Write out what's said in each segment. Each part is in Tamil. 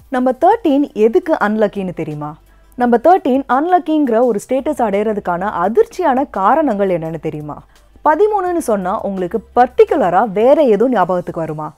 நம்ம தேர்ட்டீன் எதுக்கு அன்லக்கின்னு தெரியுமா நம்ம தேர்ட்டீன் அன்லக்கிங்கிற ஒரு ஸ்டேட்டஸ் அடையிறதுக்கான அதிர்ச்சியான காரணங்கள் என்னன்னு தெரியுமா பதிமூணுன்னு சொன்னா உங்களுக்கு பர்டிகுலரா வேற எதுவும் ஞாபகத்துக்கு வருமா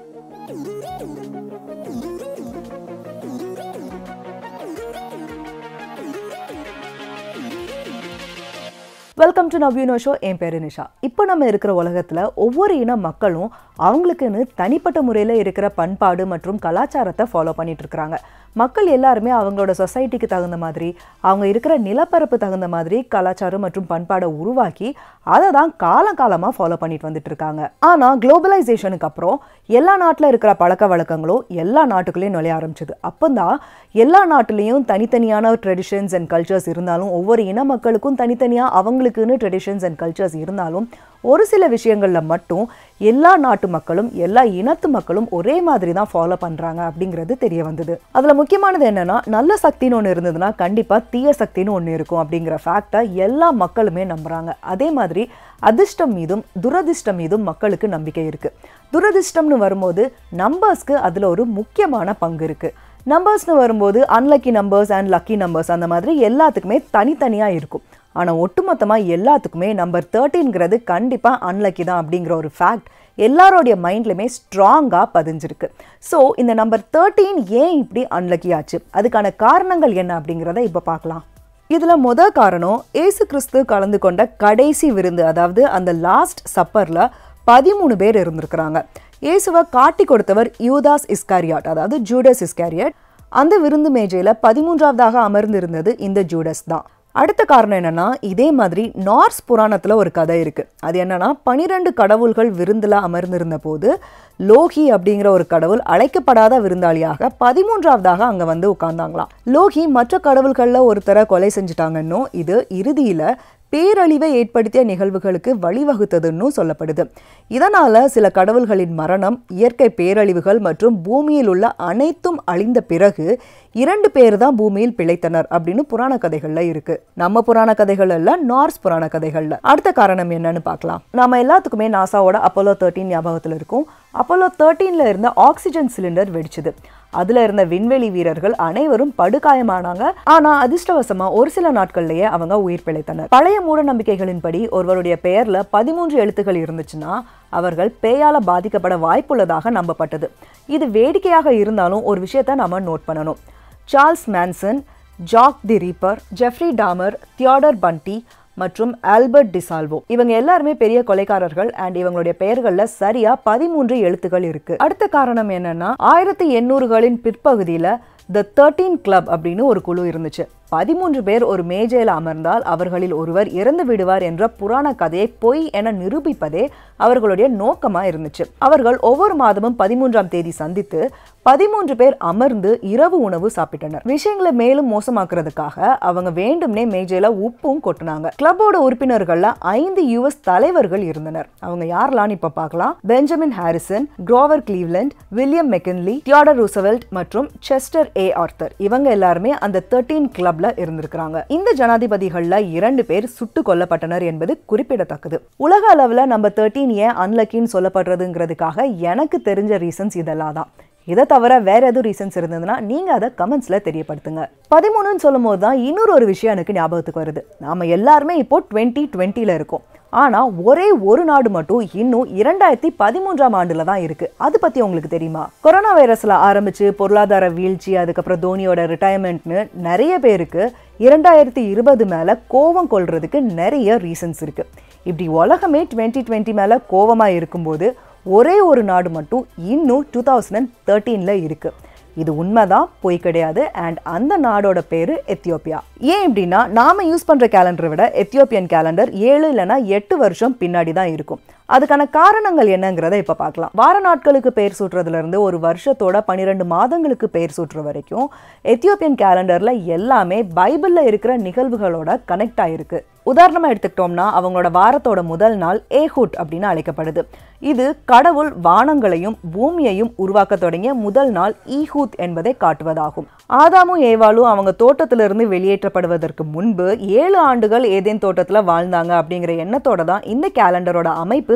வெல்கம் டு நவ்யூனோ ஷோ என் பேரு நிஷா இப்போ நம்ம இருக்கிற உலகத்தில் ஒவ்வொரு இன மக்களும் அவங்களுக்குன்னு தனிப்பட்ட முறையில் இருக்கிற பண்பாடு மற்றும் கலாச்சாரத்தை ஃபாலோ பண்ணிட்டு இருக்கிறாங்க மக்கள் எல்லாருமே அவங்களோட சொசைட்டிக்கு தகுந்த மாதிரி அவங்க இருக்கிற நிலப்பரப்பு தகுந்த மாதிரி கலாச்சாரம் மற்றும் பண்பாடை உருவாக்கி அதை தான் காலம் காலமாக ஃபாலோ பண்ணிட்டு வந்துட்டு இருக்காங்க ஆனால் குளோபலைசேஷனுக்கு அப்புறம் எல்லா நாட்டில் இருக்கிற பழக்க வழக்கங்களும் எல்லா நாட்டுக்குள்ளேயும் நுழைய ஆரம்பிச்சது அப்போதான் எல்லா நாட்டுலேயும் தனித்தனியான ட்ரெடிஷன்ஸ் அண்ட் கல்ச்சர்ஸ் இருந்தாலும் ஒவ்வொரு இன மக்களுக்கும் தனித்தனியாக அவங்களுக்குன்னு ட்ரெடிஷன்ஸ் அண்ட் கல்ச்சர்ஸ் இருந்தாலும் ஒரு சில விஷயங்களில் மட்டும் எல்லா நாட்டு மக்களும் எல்லா இனத்து மக்களும் ஒரே மாதிரி தான் ஃபாலோ பண்ணுறாங்க அப்படிங்கிறது தெரிய வந்தது அதில் முக்கியமானது என்னன்னா நல்ல சக்தின்னு ஒன்று இருந்ததுன்னா கண்டிப்பாக தீய சக்தின்னு ஒன்று இருக்கும் அப்படிங்கிற ஃபேக்டை எல்லா மக்களுமே நம்புகிறாங்க அதே மாதிரி அதிர்ஷ்டம் மீதும் துரதிர்ஷ்டம் மீதும் மக்களுக்கு நம்பிக்கை இருக்குது துரதிர்ஷ்டம்னு வரும்போது நம்பர்ஸ்க்கு அதில் ஒரு முக்கியமான பங்கு இருக்குது நம்பர்ஸ்னு வரும்போது unlucky numbers and lucky numbers அந்த மாதிரி எல்லாத்துக்குமே தனித்தனியாக இருக்கும் ஆனால் ஒட்டுமொத்தமாக எல்லாத்துக்குமே நம்பர் தேர்ட்டின்ங்கிறது கண்டிப்பாக அன்லக்கி தான் அப்படிங்கிற ஒரு ஃபேக்ட் எல்லாரோடைய மைண்ட்லையுமே ஸ்ட்ராங்காக பதிஞ்சிருக்கு ஸோ இந்த நம்பர் தேர்ட்டீன் ஏன் இப்படி அன்லக்கி ஆச்சு அதுக்கான காரணங்கள் என்ன அப்படிங்கிறத இப்போ பார்க்கலாம் இதில் முத காரணம் ஏசு கிறிஸ்து கலந்து கொண்ட கடைசி விருந்து அதாவது அந்த லாஸ்ட் சப்பரில் பதிமூணு பேர் இருந்திருக்கிறாங்க இயேசுவை காட்டி கொடுத்தவர் யூதாஸ் இஸ்காரியாட் அதாவது ஜூடஸ் இஸ்காரியாட் அந்த விருந்து மேஜையில் பதிமூன்றாவதாக அமர்ந்திருந்தது இந்த ஜூடஸ் தான் அடுத்த காரணம் என்னன்னா இதே மாதிரி நார்ஸ் புராணத்தில் ஒரு கதை இருக்கு அது என்னன்னா பனிரெண்டு கடவுள்கள் விருந்தில் அமர்ந்திருந்த போது லோகி அப்படிங்கிற ஒரு கடவுள் அழைக்கப்படாத விருந்தாளியாக பதிமூன்றாவதாக அங்கே வந்து உட்கார்ந்தாங்களாம் லோகி மற்ற கடவுள்களில் ஒருத்தரை கொலை செஞ்சுட்டாங்கன்னும் இது இறுதியில் பேரழிவை ஏற்படுத்திய நிகழ்வுகளுக்கு வழிவகுத்ததுன்னு சொல்லப்படுது இதனால சில கடவுள்களின் மரணம் இயற்கை பேரழிவுகள் மற்றும் பூமியில் உள்ள அனைத்தும் அழிந்த பிறகு இரண்டு பேர் தான் பூமியில் பிழைத்தனர் அப்படின்னு புராண கதைகள்ல இருக்கு நம்ம புராண கதைகள் இல்ல நார்ஸ் புராண கதைகள்ல அடுத்த காரணம் என்னன்னு பார்க்கலாம் நாம எல்லாத்துக்குமே நாசாவோட அப்போலோ தேர்ட்டீன் ஞாபகத்தில் இருக்கும் அப்போலோ தேர்ட்டீன்ல இருந்த ஆக்சிஜன் சிலிண்டர் வெடிச்சது அதுல இருந்த விண்வெளி வீரர்கள் அனைவரும் படுகாயமானாங்க ஆனா அதிர்ஷ்டவசமா ஒரு சில நாட்கள்லயே அவங்க உயிர் பிழைத்தனர் பழைய மூட நம்பிக்கைகளின்படி ஒருவருடைய பெயர்ல பதிமூன்று எழுத்துக்கள் இருந்துச்சுன்னா அவர்கள் பேயால பாதிக்கப்பட வாய்ப்புள்ளதாக நம்பப்பட்டது இது வேடிக்கையாக இருந்தாலும் ஒரு விஷயத்த நாம நோட் பண்ணணும் Charles Manson Jack the Ripper Jeffrey Dahmer Theodore Bundy மற்றும் ஆல்பர்ட் டிசால்வோ இவங்க எல்லாருமே பெரிய கொலைக்காரர்கள் அண்ட் இவங்களுடைய பெயர்கள்ல சரியா பதிமூன்று எழுத்துக்கள் இருக்கு அடுத்த காரணம் என்னன்னா ஆயிரத்தி எண்ணூறுகளின் பிற்பகுதியில த தேர்ட்டீன் கிளப் அப்படின்னு ஒரு குழு இருந்துச்சு பதிமூன்று பேர் ஒரு மேஜையில் அமர்ந்தால் அவர்களில் ஒருவர் இறந்து விடுவார் என்ற புராண கதையை பொய் என நிரூபிப்பதே அவர்களுடைய நோக்கமா இருந்துச்சு அவர்கள் ஒவ்வொரு மாதமும் பதிமூன்றாம் தேதி சந்தித்து பதிமூன்று பேர் அமர்ந்து இரவு உணவு சாப்பிட்டனர் விஷயங்களை மேலும் மோசமாக்குறதுக்காக அவங்க வேண்டும்னே மேஜையில உப்பும் கொட்டினாங்க கிளப்போட உறுப்பினர்கள்ல ஐந்து யுஎஸ் தலைவர்கள் இருந்தனர் அவங்க யாரெல்லாம் இப்ப பார்க்கலாம் Benjamin Harrison Grover Cleveland William McKinley Theodore Roosevelt மற்றும் செஸ்டர் ஏ ஆர்த்தர் இவங்க எல்லாருமே அந்த தேர்ட்டீன் கிளப்ல இருந்திருக்கிறாங்க இந்த ஜனாதிபதிகள்ல இரண்டு பேர் சுட்டு கொல்லப்பட்டனர் என்பது குறிப்பிடத்தக்கது உலக அளவுல நம்ம தேர்ட்டீன் ஏன் அன்லக்கின்னு சொல்லப்படுறதுங்கிறதுக்காக எனக்கு தெரிஞ்ச ரீசன்ஸ் இதெல்லாம் தான் இதை தவிர வேற எதுவும் ரீசன்ஸ் இருந்ததுன்னா நீங்க அதை கமெண்ட்ஸ்ல தெரியப்படுத்துங்க பதிமூணுன்னு சொல்லும் போது தான் இன்னொரு ஒரு விஷயம் எனக்கு ஞாபகத்துக்கு வருது நாம எல்லாருமே இப்போ டுவெண்ட்டி டுவெண்ட்டில இருக்கோம் ஆனா ஒரே ஒரு நாடு மட்டும் இன்னும் இரண்டாயிரத்தி பதிமூன்றாம் ஆண்டுல தான் இருக்கு அது பத்தி உங்களுக்கு தெரியுமா கொரோனா வைரஸ்ல ஆரம்பிச்சு பொருளாதார வீழ்ச்சி அதுக்கப்புறம் தோனியோட ரிட்டையர்மெண்ட்னு நிறைய பேருக்கு இரண்டாயிரத்தி இருபது மேல கோவம் கொள்றதுக்கு நிறைய ரீசன்ஸ் இருக்கு இப்படி உலகமே டுவெண்ட்டி டுவெண்ட்டி மேல கோவமா இருக்கும்போது ஒரே ஒரு நாடு மட்டும் இன்னும் டூ தௌசண்ட் தேர்ட்டீனில் இருக்குது இது உண்மைதான் பொய் கிடையாது அண்ட் அந்த நாடோட பேரு எத்தியோப்பியா ஏன் இப்படின்னா நாம யூஸ் பண்ற கேலண்டரை விட எத்தியோப்பியன் கேலண்டர் ஏழு இல்லைன்னா எட்டு வருஷம் பின்னாடி தான் இருக்கும் அதுக்கான காரணங்கள் என்னங்கிறத இப்ப பார்க்கலாம் வார நாட்களுக்கு பெயர் சூட்டுறதுல இருந்து ஒரு வருஷத்தோட பன்னிரெண்டு மாதங்களுக்கு பெயர் சூட்டுற வரைக்கும் எத்தியோப்பியன் கேலண்டர்ல எல்லாமே பைபிள்ல இருக்கிற நிகழ்வுகளோட கனெக்ட் ஆயிருக்கு உதாரணமா எடுத்துக்கிட்டோம்னா அவங்களோட வாரத்தோட முதல் நாள் ஏஹுட் அப்படின்னு அழைக்கப்படுது இது கடவுள் வானங்களையும் பூமியையும் உருவாக்க தொடங்கிய முதல் நாள் ஈஹூத் என்பதை காட்டுவதாகும் ஆதாமும் ஏவாளும் அவங்க தோட்டத்திலிருந்து வெளியேற்றப்படுவதற்கு முன்பு ஏழு ஆண்டுகள் ஏதேன் தோட்டத்தில் வாழ்ந்தாங்க அப்படிங்கிற எண்ணத்தோட தான் இந்த கேலண்டரோட அமைப்பு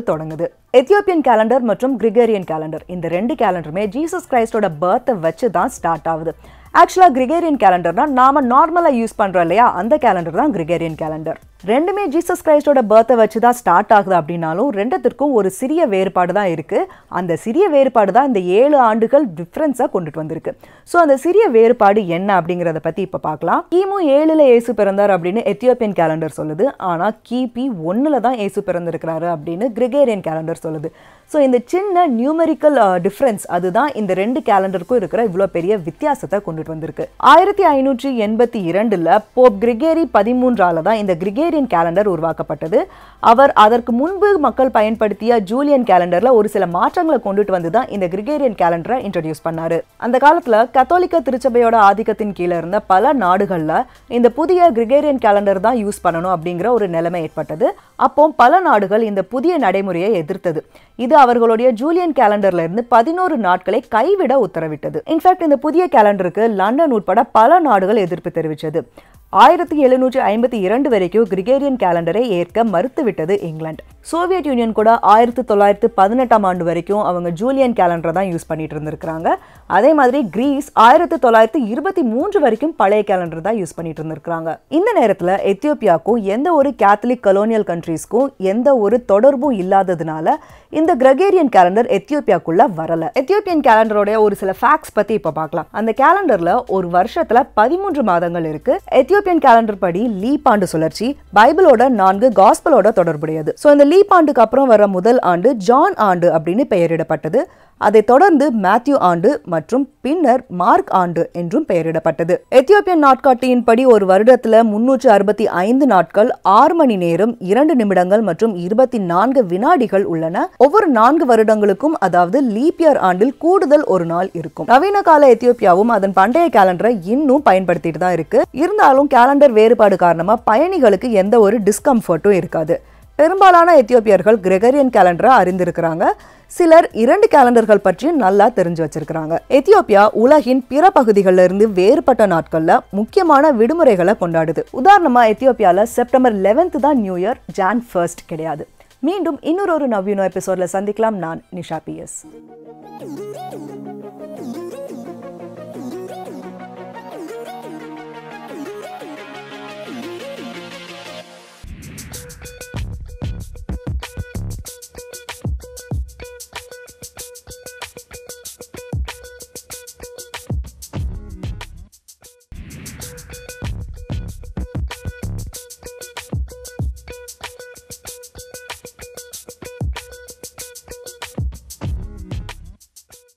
தொடங்குது எத்தியோப்பியன் கேலண்டர் மற்றும் கிரிகேரியன் கேலண்டர் இந்த ரெண்டு கேலண்டருமே ஜீசஸ் கிரைஸ்டோட பர்த்தை வச்சு தான் ஸ்டார்ட் ஆகுது ஆக்சுவலாக கிரிகேரியன் கேலண்டர்னா நாம நார்மலாக யூஸ் பண்ணுறோம் இல்லையா அந்த கேலண்டர் தான் கிரிகேரியன் கேலண்டர் ரெண்டுமே ஜீசஸ் கிரைஸ்டோட பர்த்தை வச்சு தான் ஸ்டார்ட் ஆகுது அப்படின்னாலும் ரெண்டுத்திற்கும் ஒரு சிறிய வேறுபாடு தான் இருக்கு அந்த சிறிய வேறுபாடு தான் இந்த ஏழு ஆண்டுகள் டிஃப்ரென்ஸாக கொண்டுட்டு வந்திருக்கு ஸோ அந்த சிறிய வேறுபாடு என்ன அப்படிங்கிறத பற்றி இப்போ பார்க்கலாம் கிமு ஏழுல இயேசு பிறந்தார் அப்படின்னு எத்தியோப்பியன் கேலண்டர் சொல்லுது ஆனால் கிபி ஒன்றில் தான் இயேசு பிறந்திருக்கிறாரு அப்படின்னு கிரிகேரியன் கேலண்டர் சொல்லுது ஸோ இந்த சின்ன நியூமெரிக்கல் டிஃப்ரென்ஸ் அதுதான் இந்த ரெண்டு கேலண்டருக்கும் இருக்கிற இவ்வளோ பெரிய வித்தியாசத்தை கொண்டுட்டு வந்திருக்கு ஆயிரத்தி ஐநூற்றி எண்பத்தி இரண்டுல போப் கிரிகேரி பதிமூன்றால தான் இந்த கிரிகேரியன் கேலண்டர் உருவாக்கப்பட்டது அவர் அதற்கு முன்பு மக்கள் பயன்படுத்திய ஜூலியன் கேலண்டர்ல ஒரு சில மாற்றங்களை கொண்டுட்டு வந்து தான் இந்த கிரிகேரியன் கேலண்டரை இன்ட்ரடியூஸ் பண்ணாரு அந்த காலத்துல கத்தோலிக்க திருச்சபையோட ஆதிக்கத்தின் கீழே இருந்த பல நாடுகள்ல இந்த புதிய கிரிகேரியன் கேலண்டர் தான் யூஸ் பண்ணணும் அப்படிங்கிற ஒரு நிலைமை ஏற்பட்டது அப்போ பல நாடுகள் இந்த புதிய நடைமுறையை எதிர்த்தது இது அவர்களுடைய ஜூலியன் கேலண்டர்ல இருந்து பதினோரு நாட்களை கைவிட உத்தரவிட்டது இன்ஃபேக்ட் இந்த புதிய கேலண்டருக்கு லண்டன் உட்பட பல நாடுகள் எதிர்ப்பு தெரிவித்தது ஆயிரத்தி எழுநூற்றி ஐம்பத்தி இரண்டு வரைக்கும் கிரிகேரியன் கேலண்டரை ஏற்க மறுத்துவிட்டது இங்கிலாந்து சோவியத் யூனியன் கூட ஆயிரத்தி தொள்ளாயிரத்தி பதினெட்டாம் ஆண்டு வரைக்கும் அவங்க ஜூலியன் கேலண்டரை தான் யூஸ் பண்ணிட்டு இருந்திருக்கிறாங்க அதே மாதிரி கிரீஸ் ஆயிரத்தி தொள்ளாயிரத்தி இருபத்தி மூன்று வரைக்கும் பழைய கேலண்டர் தான் யூஸ் பண்ணிட்டு இருந்திருக்கிறாங்க இந்த நேரத்தில் எத்தியோப்பியாவுக்கும் எந்த ஒரு கேத்தலிக் கலோனியல் கண்ட்ரீஸ்க்கும் எந்த ஒரு தொடர்பும் இல்லாததுனால இந்த கிரகேரியன் கேலண்டர் எத்தியோப்பியாக்குள்ள வரல எத்தியோப்பியன் கேலண்டரோட ஒரு சில ஃபேக்ட்ஸ் பத்தி இப்ப பார்க்கலாம் அந்த கேலண்டர்ல ஒரு வருஷத்துல பதிமூன்று மாதங்கள் இருக்கு எத்தியோப்பியன் கேலண்டர் படி லீப் ஆண்டு சுழற்சி பைபிளோட நான்கு காஸ்பலோட தொடர்புடையது ஸோ இந்த லீப் ஆண்டுக்கு அப்புறம் வர முதல் ஆண்டு ஜான் ஆண்டு அப்படின்னு பெயரிடப்பட்டது அதைத் தொடர்ந்து மேத்யூ ஆண்டு மற்றும் பின்னர் மார்க் ஆண்டு என்றும் பெயரிடப்பட்டது எத்தியோப்பியன் நாட்காட்டியின்படி ஒரு வருடத்துல முன்னூற்று அறுபத்தி ஐந்து நாட்கள் ஆறு மணி நேரம் இரண்டு நிமிடங்கள் மற்றும் இருபத்தி நான்கு வினாடிகள் உள்ளன ஒவ்வொரு நான்கு வருடங்களுக்கும் அதாவது லீப் இயர் ஆண்டில் கூடுதல் ஒரு நாள் இருக்கும் நவீன கால எத்தியோப்பியாவும் அதன் பண்டைய கேலண்டரை இன்னும் பயன்படுத்திட்டு தான் இருக்கு இருந்தாலும் கேலண்டர் வேறுபாடு காரணமா பயணிகளுக்கு எந்த ஒரு டிஸ்கம்ஃபர்ட்டும் இருக்காது பெரும்பாலான எத்தியோப்பியர்கள் கிரெகரியன் கேலண்டரை அறிந்திருக்கிறாங்க சிலர் இரண்டு கேலண்டர்கள் பற்றியும் நல்லா தெரிஞ்சு வச்சிருக்கிறாங்க எத்தியோப்பியா உலகின் பிற பகுதிகளில் இருந்து வேறுபட்ட நாட்கள்ல முக்கியமான விடுமுறைகளை கொண்டாடுது உதாரணமா எத்தியோப்பியால செப்டம்பர் லெவன்த் தான் நியூ இயர் ஜான் ஃபர்ஸ்ட் கிடையாது மீண்டும் இன்னொரு ஒரு நவ்யூனோ எபிசோட்ல சந்திக்கலாம் நான் நிஷா பிஎஸ்